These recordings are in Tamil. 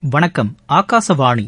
வணக்கம் ஆகாசவாணி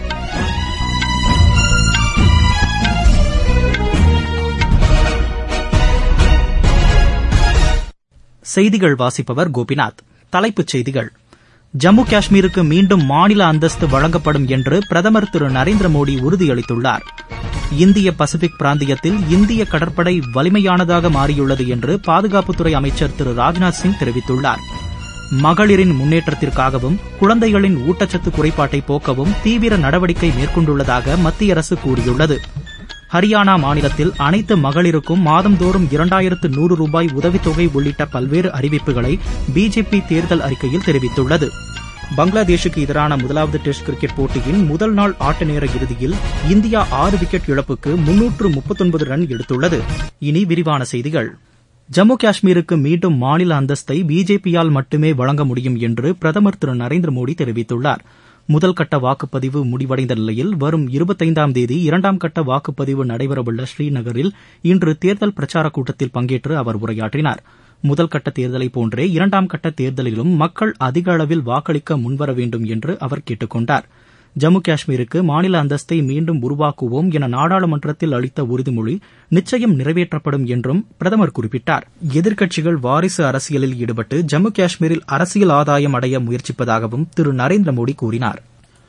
செய்திகள் வாசிப்பவர் கோபிநாத் தலைப்புச் செய்திகள் ஜம்மு காஷ்மீருக்கு மீண்டும் மாநில அந்தஸ்து வழங்கப்படும் என்று பிரதமர் திரு நரேந்திர மோடி உறுதியளித்துள்ளார் இந்திய பசிபிக் பிராந்தியத்தில் இந்திய கடற்படை வலிமையானதாக மாறியுள்ளது என்று பாதுகாப்புத்துறை அமைச்சர் திரு ராஜ்நாத் சிங் தெரிவித்துள்ளார் மகளிரின் முன்னேற்றத்திற்காகவும் குழந்தைகளின் ஊட்டச்சத்து குறைபாட்டை போக்கவும் தீவிர நடவடிக்கை மேற்கொண்டுள்ளதாக மத்திய அரசு கூறியுள்ளது ஹரியானா மாநிலத்தில் அனைத்து மகளிருக்கும் மாதந்தோறும் இரண்டாயிரத்து நூறு ரூபாய் உதவித்தொகை உள்ளிட்ட பல்வேறு அறிவிப்புகளை பிஜேபி தேர்தல் அறிக்கையில் தெரிவித்துள்ளது பங்களாதேஷுக்கு எதிரான முதலாவது டெஸ்ட் கிரிக்கெட் போட்டியின் முதல் நாள் ஆட்ட நேர இறுதியில் இந்தியா ஆறு விக்கெட் இழப்புக்கு முன்னூற்று முப்பத்தொன்பது ரன் எடுத்துள்ளது இனி விரிவான செய்திகள் ஜம்மு காஷ்மீருக்கு மீண்டும் மாநில அந்தஸ்தை பிஜேபியால் மட்டுமே வழங்க முடியும் என்று பிரதமர் திரு நரேந்திர மோடி தெரிவித்துள்ளார் முதல் கட்ட வாக்குப்பதிவு முடிவடைந்த நிலையில் வரும் இருபத்தைந்தாம் தேதி இரண்டாம் கட்ட வாக்குப்பதிவு நடைபெறவுள்ள ஸ்ரீநகரில் இன்று தேர்தல் பிரச்சாரக் கூட்டத்தில் பங்கேற்று அவர் உரையாற்றினார் முதல் கட்ட தேர்தலைப் போன்றே இரண்டாம் கட்ட தேர்தலிலும் மக்கள் அதிக அளவில் வாக்களிக்க முன்வர வேண்டும் என்று அவர் கேட்டுக் கொண்டார் ஜம்மு காஷ்மீருக்கு மாநில அந்தஸ்தை மீண்டும் உருவாக்குவோம் என நாடாளுமன்றத்தில் அளித்த உறுதிமொழி நிச்சயம் நிறைவேற்றப்படும் என்றும் பிரதமர் குறிப்பிட்டார் எதிர்க்கட்சிகள் வாரிசு அரசியலில் ஈடுபட்டு ஜம்மு காஷ்மீரில் அரசியல் ஆதாயம் அடைய முயற்சிப்பதாகவும் திரு நரேந்திர மோடி கூறினார்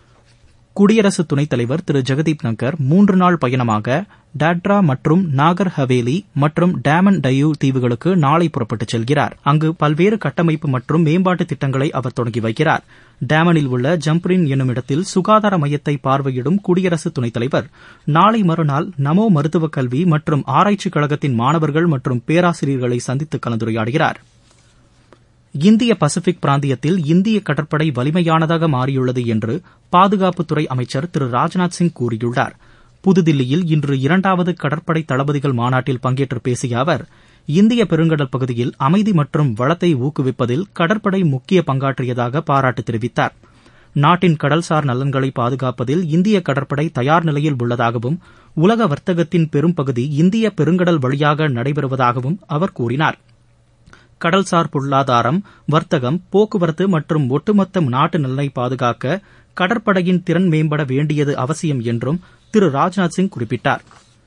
குடியரசு துணைத் தலைவர் திரு ஜெகதீப் தங்கர் மூன்று நாள் பயணமாக டாட்ரா மற்றும் நாகர் ஹவேலி மற்றும் டேமன் டையூ தீவுகளுக்கு நாளை புறப்பட்டுச் செல்கிறார் அங்கு பல்வேறு கட்டமைப்பு மற்றும் மேம்பாட்டு திட்டங்களை அவர் தொடங்கி வைக்கிறார் டேமனில் உள்ள ஜம்ப்ரின் என்னும் இடத்தில் சுகாதார மையத்தை பார்வையிடும் குடியரசு துணைத் தலைவர் நாளை மறுநாள் நமோ மருத்துவக் கல்வி மற்றும் ஆராய்ச்சிக் கழகத்தின் மாணவர்கள் மற்றும் பேராசிரியர்களை சந்தித்து கலந்துரையாடுகிறார் இந்திய பசிபிக் பிராந்தியத்தில் இந்திய கடற்படை வலிமையானதாக மாறியுள்ளது என்று பாதுகாப்புத்துறை அமைச்சர் திரு ராஜ்நாத் சிங் கூறியுள்ளார் புதுதில்லியில் இன்று இரண்டாவது கடற்படை தளபதிகள் மாநாட்டில் பங்கேற்று பேசிய அவர் இந்திய பெருங்கடல் பகுதியில் அமைதி மற்றும் வளத்தை ஊக்குவிப்பதில் கடற்படை முக்கிய பங்காற்றியதாக பாராட்டு தெரிவித்தார் நாட்டின் கடல்சார் நலன்களை பாதுகாப்பதில் இந்திய கடற்படை தயார் நிலையில் உள்ளதாகவும் உலக வர்த்தகத்தின் பெரும்பகுதி இந்திய பெருங்கடல் வழியாக நடைபெறுவதாகவும் அவர் கூறினார் கடல்சார் பொருளாதாரம் வர்த்தகம் போக்குவரத்து மற்றும் ஒட்டுமொத்த நாட்டு நலனை பாதுகாக்க கடற்படையின் திறன் மேம்பட வேண்டியது அவசியம் என்றும் திரு ராஜ்நாத் சிங் குறிப்பிட்டார்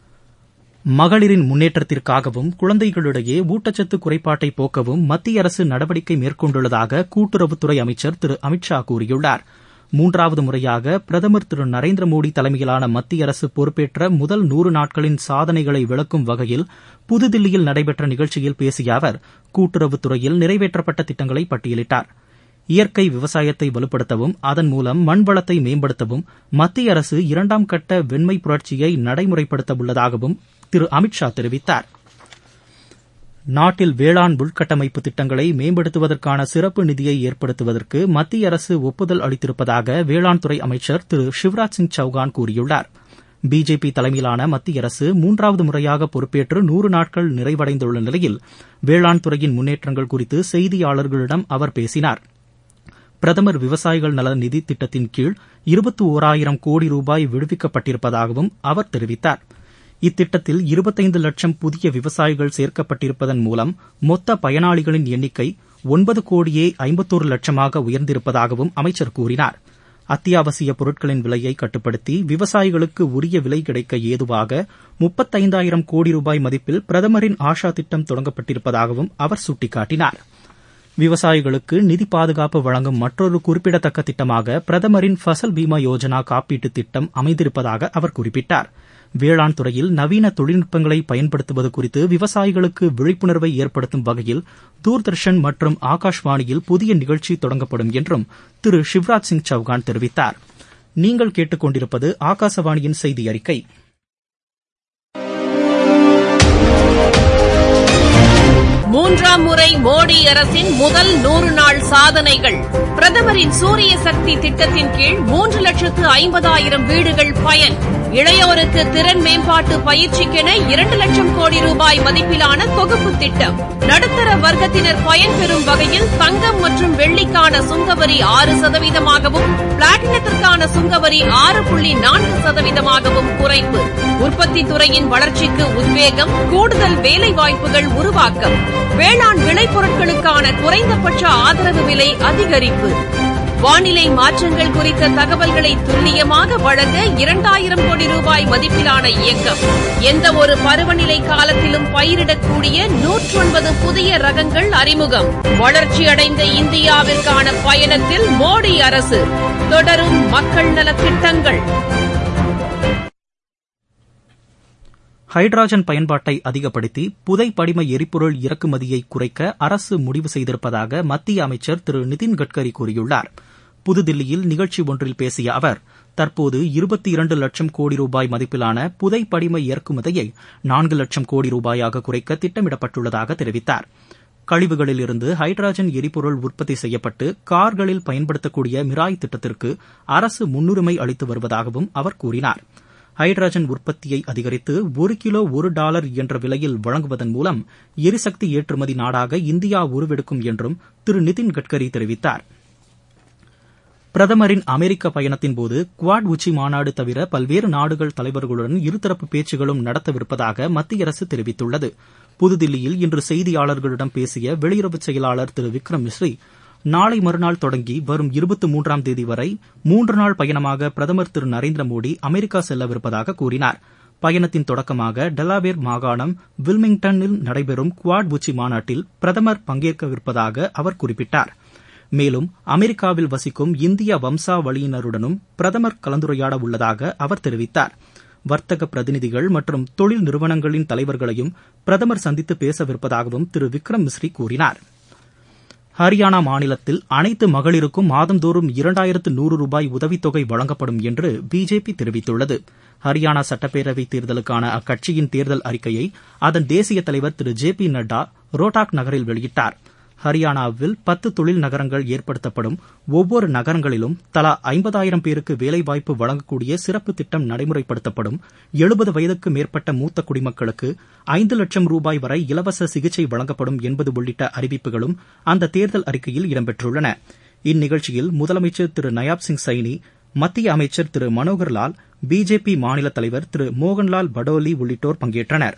மகளிரின் முன்னேற்றத்திற்காகவும் குழந்தைகளிடையே ஊட்டச்சத்து குறைபாட்டை போக்கவும் மத்திய அரசு நடவடிக்கை மேற்கொண்டுள்ளதாக கூட்டுறவுத்துறை அமைச்சர் திரு அமித்ஷா கூறியுள்ளார் மூன்றாவது முறையாக பிரதமர் திரு நரேந்திர மோடி தலைமையிலான மத்திய அரசு பொறுப்பேற்ற முதல் நூறு நாட்களின் சாதனைகளை விளக்கும் வகையில் புதுதில்லியில் நடைபெற்ற நிகழ்ச்சியில் பேசிய அவர் கூட்டுறவுத்துறையில் நிறைவேற்றப்பட்ட திட்டங்களை பட்டியலிட்டார் இயற்கை விவசாயத்தை வலுப்படுத்தவும் அதன் மூலம் மண் வளத்தை மேம்படுத்தவும் மத்திய அரசு இரண்டாம் கட்ட வெண்மை புரட்சியை நடைமுறைப்படுத்த உள்ளதாகவும் திரு அமித்ஷா தெரிவித்தார் நாட்டில் வேளாண் உள்கட்டமைப்பு திட்டங்களை மேம்படுத்துவதற்கான சிறப்பு நிதியை ஏற்படுத்துவதற்கு மத்திய அரசு ஒப்புதல் அளித்திருப்பதாக வேளாண் துறை அமைச்சர் திரு சிவராஜ் சிங் சௌகான் கூறியுள்ளார் பிஜேபி தலைமையிலான மத்திய அரசு மூன்றாவது முறையாக பொறுப்பேற்று நூறு நாட்கள் நிறைவடைந்துள்ள நிலையில் வேளாண் துறையின் முன்னேற்றங்கள் குறித்து செய்தியாளர்களிடம் அவர் பேசினார் பிரதமர் விவசாயிகள் நல நிதி திட்டத்தின் கீழ் இருபத்தி ஓராயிரம் கோடி ரூபாய் விடுவிக்கப்பட்டிருப்பதாகவும் அவர் தெரிவித்தார் இத்திட்டத்தில் இருபத்தைந்து லட்சம் புதிய விவசாயிகள் சேர்க்கப்பட்டிருப்பதன் மூலம் மொத்த பயனாளிகளின் எண்ணிக்கை ஒன்பது கோடியே ஐம்பத்தோரு லட்சமாக உயர்ந்திருப்பதாகவும் அமைச்சர் கூறினார் அத்தியாவசிய பொருட்களின் விலையை கட்டுப்படுத்தி விவசாயிகளுக்கு உரிய விலை கிடைக்க ஏதுவாக முப்பத்தைந்தாயிரம் கோடி ரூபாய் மதிப்பில் பிரதமரின் ஆஷா திட்டம் தொடங்கப்பட்டிருப்பதாகவும் அவர் சுட்டிக்காட்டினார் விவசாயிகளுக்கு நிதி பாதுகாப்பு வழங்கும் மற்றொரு குறிப்பிடத்தக்க திட்டமாக பிரதமரின் ஃபசல் பீமா யோஜனா காப்பீட்டு திட்டம் அமைந்திருப்பதாக அவர் குறிப்பிட்டார் வேளாண் துறையில் நவீன தொழில்நுட்பங்களை பயன்படுத்துவது குறித்து விவசாயிகளுக்கு விழிப்புணர்வை ஏற்படுத்தும் வகையில் தூர்தர்ஷன் மற்றும் ஆகாஷ்வாணியில் புதிய நிகழ்ச்சி தொடங்கப்படும் என்றும் திரு சிவராஜ் சிங் சௌகான் தெரிவித்தார் நீங்கள் கேட்டுக்கொண்டிருப்பது ஆகாசவாணியின் செய்தி அறிக்கை மூன்றாம் முறை மோடி அரசின் முதல் நூறு நாள் சாதனைகள் பிரதமரின் சூரிய சக்தி திட்டத்தின் கீழ் மூன்று லட்சத்து ஐம்பதாயிரம் வீடுகள் பயன் இளையோருக்கு திறன் மேம்பாட்டு பயிற்சிக்கென இரண்டு லட்சம் கோடி ரூபாய் மதிப்பிலான தொகுப்பு திட்டம் நடுத்தர வர்க்கத்தினர் பயன்பெறும் வகையில் தங்கம் மற்றும் வெள்ளிக்கான சுங்கவரி ஆறு சதவீதமாகவும் பிளாட்டினத்திற்கான சுங்கவரி ஆறு புள்ளி நான்கு சதவீதமாகவும் குறைப்பு உற்பத்தி துறையின் வளர்ச்சிக்கு உத்வேகம் கூடுதல் வேலைவாய்ப்புகள் உருவாக்கம் வேளாண் விளைபொருட்களுக்கான குறைந்தபட்ச ஆதரவு விலை அதிகரிப்பு வானிலை மாற்றங்கள் குறித்த தகவல்களை துல்லியமாக வழங்க இரண்டாயிரம் கோடி ரூபாய் மதிப்பிலான இயக்கம் எந்த ஒரு பருவநிலை காலத்திலும் பயிரிடக்கூடிய நூற்றொன்பது புதிய ரகங்கள் அறிமுகம் வளர்ச்சியடைந்த இந்தியாவிற்கான பயணத்தில் மோடி அரசு தொடரும் மக்கள் நலத்திட்டங்கள் ஹைட்ராஜன் பயன்பாட்டை அதிகப்படுத்தி புதை படிம எரிபொருள் இறக்குமதியை குறைக்க அரசு முடிவு செய்திருப்பதாக மத்திய அமைச்சர் திரு நிதின் கட்கரி கூறியுள்ளார் புதுதில்லியில் நிகழ்ச்சி ஒன்றில் பேசிய அவர் தற்போது இருபத்தி இரண்டு லட்சம் கோடி ரூபாய் மதிப்பிலான புதை படிம இறக்குமதியை நான்கு லட்சம் கோடி ரூபாயாக குறைக்க திட்டமிடப்பட்டுள்ளதாக தெரிவித்தார் கழிவுகளில் இருந்து ஹைட்ராஜன் எரிபொருள் உற்பத்தி செய்யப்பட்டு கார்களில் பயன்படுத்தக்கூடிய மிராய் திட்டத்திற்கு அரசு முன்னுரிமை அளித்து வருவதாகவும் அவர் கூறினார் ஹைட்ரஜன் உற்பத்தியை அதிகரித்து ஒரு கிலோ ஒரு டாலர் என்ற விலையில் வழங்குவதன் மூலம் எரிசக்தி ஏற்றுமதி நாடாக இந்தியா உருவெடுக்கும் என்றும் திரு நிதின் கட்கரி தெரிவித்தார் பிரதமரின் அமெரிக்க பயணத்தின்போது குவாட் உச்சி மாநாடு தவிர பல்வேறு நாடுகள் தலைவர்களுடன் இருதரப்பு பேச்சுகளும் நடத்தவிருப்பதாக மத்திய அரசு தெரிவித்துள்ளது புதுதில்லியில் இன்று செய்தியாளர்களிடம் பேசிய வெளியுறவு செயலாளர் திரு விக்ரம் மிஸ்ரி நாளை மறுநாள் தொடங்கி வரும் இருபத்தி மூன்றாம் தேதி வரை மூன்று நாள் பயணமாக பிரதமர் திரு நரேந்திர மோடி அமெரிக்கா செல்லவிருப்பதாக கூறினார் பயணத்தின் தொடக்கமாக டெலாவேர் மாகாணம் வில்மிங்டனில் நடைபெறும் குவாட் உச்சி மாநாட்டில் பிரதமர் பங்கேற்கவிருப்பதாக அவர் குறிப்பிட்டார் மேலும் அமெரிக்காவில் வசிக்கும் இந்திய வம்சாவளியினருடனும் பிரதமர் கலந்துரையாட உள்ளதாக அவர் தெரிவித்தார் வர்த்தக பிரதிநிதிகள் மற்றும் தொழில் நிறுவனங்களின் தலைவர்களையும் பிரதமர் சந்தித்து பேசவிருப்பதாகவும் திரு விக்ரம் மிஸ்ரி கூறினார் ஹரியானா மாநிலத்தில் அனைத்து மகளிருக்கும் மாதந்தோறும் இரண்டாயிரத்து நூறு ரூபாய் உதவித்தொகை வழங்கப்படும் என்று பிஜேபி தெரிவித்துள்ளது ஹரியானா சட்டப்பேரவைத் தேர்தலுக்கான அக்கட்சியின் தேர்தல் அறிக்கையை அதன் தேசிய தலைவர் திரு ஜே பி நட்டா ரோட்டாக் நகரில் வெளியிட்டார் ஹரியானாவில் பத்து தொழில் நகரங்கள் ஏற்படுத்தப்படும் ஒவ்வொரு நகரங்களிலும் தலா ஐம்பதாயிரம் பேருக்கு வேலைவாய்ப்பு வழங்கக்கூடிய சிறப்பு திட்டம் நடைமுறைப்படுத்தப்படும் எழுபது வயதுக்கு மேற்பட்ட மூத்த குடிமக்களுக்கு ஐந்து லட்சம் ரூபாய் வரை இலவச சிகிச்சை வழங்கப்படும் என்பது உள்ளிட்ட அறிவிப்புகளும் அந்த தேர்தல் அறிக்கையில் இடம்பெற்றுள்ளன இந்நிகழ்ச்சியில் முதலமைச்சர் திரு நயாப் சிங் சைனி மத்திய அமைச்சர் திரு மனோகர் லால் பிஜேபி மாநில தலைவர் திரு மோகன்லால் படோலி உள்ளிட்டோர் பங்கேற்றனா்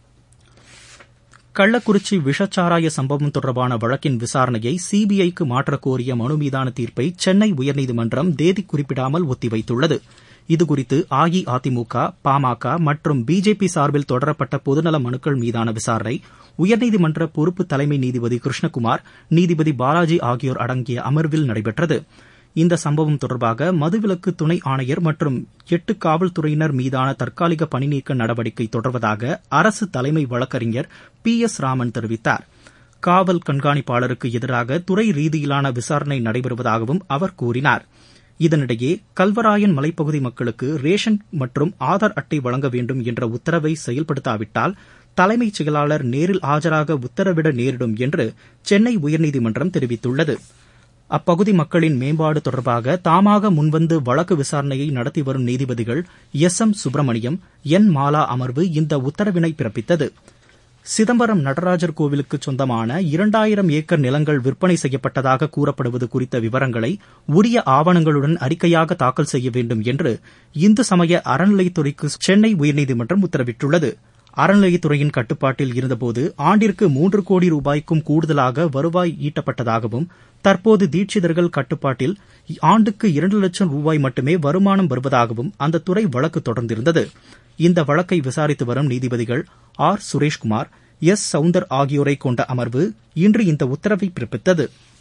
கள்ளக்குறிச்சி விஷச்சாராய சம்பவம் தொடர்பான வழக்கின் விசாரணையை சிபிஐக்கு மாற்றக் கோரிய மனு மீதான தீர்ப்பை சென்னை உயர்நீதிமன்றம் தேதி குறிப்பிடாமல் ஒத்திவைத்துள்ளது இதுகுறித்து அஇஅதிமுக பாமக மற்றும் பிஜேபி சார்பில் தொடரப்பட்ட பொதுநல மனுக்கள் மீதான விசாரணை உயர்நீதிமன்ற பொறுப்பு தலைமை நீதிபதி கிருஷ்ணகுமார் நீதிபதி பாலாஜி ஆகியோர் அடங்கிய அமர்வில் நடைபெற்றது இந்த சம்பவம் தொடர்பாக மதுவிலக்கு துணை ஆணையர் மற்றும் எட்டு காவல்துறையினர் மீதான தற்காலிக பணிநீக்க நடவடிக்கை தொடர்வதாக அரசு தலைமை வழக்கறிஞர் பி எஸ் ராமன் தெரிவித்தார் காவல் கண்காணிப்பாளருக்கு எதிராக துறை ரீதியிலான விசாரணை நடைபெறுவதாகவும் அவர் கூறினார் இதனிடையே கல்வராயன் மலைப்பகுதி மக்களுக்கு ரேஷன் மற்றும் ஆதார் அட்டை வழங்க வேண்டும் என்ற உத்தரவை செயல்படுத்தாவிட்டால் தலைமைச் செயலாளர் நேரில் ஆஜராக உத்தரவிட நேரிடும் என்று சென்னை உயர்நீதிமன்றம் தெரிவித்துள்ளது அப்பகுதி மக்களின் மேம்பாடு தொடர்பாக தாமாக முன்வந்து வழக்கு விசாரணையை நடத்தி வரும் நீதிபதிகள் S M Subramaniam N Mala அமர்வு இந்த உத்தரவினை பிறப்பித்தது சிதம்பரம் நடராஜர் கோவிலுக்கு சொந்தமான இரண்டாயிரம் ஏக்கர் நிலங்கள் விற்பனை செய்யப்பட்டதாக கூறப்படுவது குறித்த விவரங்களை உரிய ஆவணங்களுடன் அறிக்கையாக தாக்கல் செய்ய வேண்டும் என்று இந்து சமய அறநிலைத்துறைக்கு சென்னை உயர்நீதிமன்றம் உத்தரவிட்டுள்ளது அறநிலையத்துறையின் கட்டுப்பாட்டில் இருந்தபோது ஆண்டிற்கு மூன்று கோடி ரூபாய்க்கும் கூடுதலாக வருவாய் ஈட்டப்பட்டதாகவும் தற்போது தீட்சிதர்கள் கட்டுப்பாட்டில் ஆண்டுக்கு இரண்டு லட்சம் ரூபாய் மட்டுமே வருமானம் வருவதாகவும் அந்த துறை வழக்கு தொடர்ந்திருந்தது இந்த வழக்கை விசாரித்து வரும் நீதிபதிகள் ஆர் சுரேஷ்குமார் எஸ் சவுந்தர் ஆகியோரை கொண்ட அமர்வு இன்று இந்த உத்தரவை பிறப்பித்தது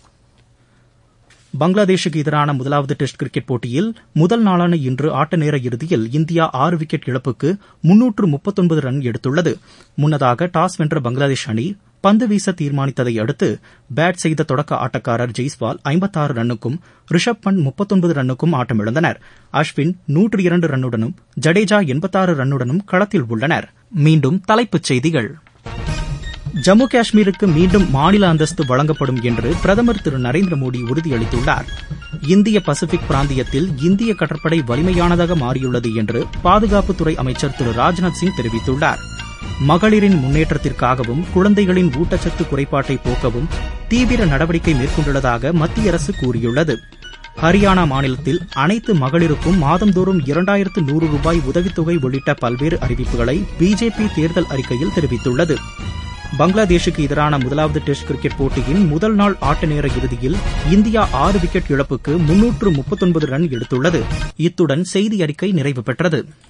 பங்களாதேஷுக்கு எதிரான முதலாவது டெஸ்ட் கிரிக்கெட் போட்டியில் முதல் நாளான இன்று ஆட்ட நேர இறுதியில் இந்தியா ஆறு விக்கெட் இழப்புக்கு முன்னூற்று முப்பத்தொன்பது ரன் எடுத்துள்ளது முன்னதாக டாஸ் வென்ற பங்களாதேஷ் அணி பந்து வீச தீர்மானித்ததை அடுத்து பேட் செய்த தொடக்க ஆட்டக்காரர் ஜெய்ஸ்வால் ஐம்பத்தாறு ரன்னுக்கும் ரிஷப் பண்ட் முப்பத்தொன்பது ரன்னுக்கும் ஆட்டமிழந்தனர் அஸ்வின் நூற்று இரண்டு ரன்னுடனும் ஜடேஜா எண்பத்தாறு ரன்னுடனும் களத்தில் உள்ளனர் மீண்டும் தலைப்புச் செய்திகள் ஜம்மு காஷ்மீருக்கு மீண்டும் மாநில அந்தஸ்து வழங்கப்படும் என்று பிரதமர் திரு நரேந்திர மோடி உறுதியளித்துள்ளார் இந்திய பசிபிக் பிராந்தியத்தில் இந்திய கடற்படை வலிமையானதாக மாறியுள்ளது என்று பாதுகாப்புத்துறை அமைச்சர் திரு ராஜ்நாத் சிங் தெரிவித்துள்ளார் மகளிரின் முன்னேற்றத்திற்காகவும் குழந்தைகளின் ஊட்டச்சத்து குறைபாட்டை போக்கவும் தீவிர நடவடிக்கை மேற்கொண்டுள்ளதாக மத்திய அரசு கூறியுள்ளது ஹரியானா மாநிலத்தில் அனைத்து மகளிருக்கும் மாதந்தோறும் இரண்டாயிரத்து நூறு ரூபாய் உதவித்தொகை உள்ளிட்ட பல்வேறு அறிவிப்புகளை பிஜேபி தேர்தல் அறிக்கையில் தெரிவித்துள்ளது பங்களாதேஷுக்கு எதிரான முதலாவது டெஸ்ட் கிரிக்கெட் போட்டியின் முதல் நாள் ஆட்ட நேர இறுதியில் இந்தியா ஆறு விக்கெட் இழப்புக்கு முன்னூற்று முப்பத்தொன்பது ரன் எடுத்துள்ளது இத்துடன் செய்தி அறிக்கை நிறைவு பெற்றது